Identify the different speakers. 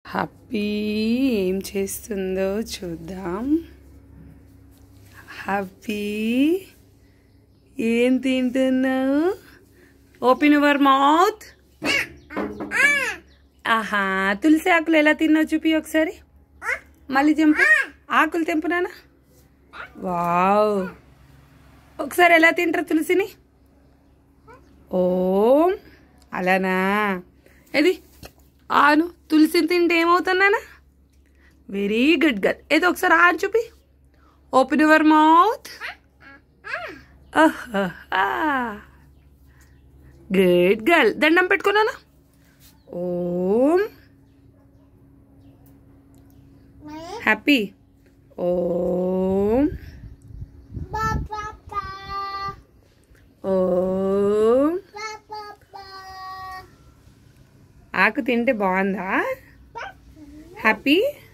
Speaker 1: happy ఏం చేస్తుందో చూద్దాం హ్యాపీ ఏం తింటున్నావు ఓపెన్ యువర్ మౌత్ ఆహా తులసి ఆకులు ఎలా తిన్నావు చూపి ఒకసారి మళ్ళీ తెంపు ఆకులు తెంపునానా వావ్ ఒకసారి ఎలా తింటారు తులసిని ఓం అలానా ఏది ఆను తులసిని తింటే ఏమవుతున్నానా వెరీ గుడ్ గర్ల్ ఏదో ఒకసారి ఆన్ చూపి open your mouth good girl దండం పెట్టుకున్నానా ఓం హ్యాపీ ఓం ఓం ఆకు తింటే బాగుందా హ్యాపీ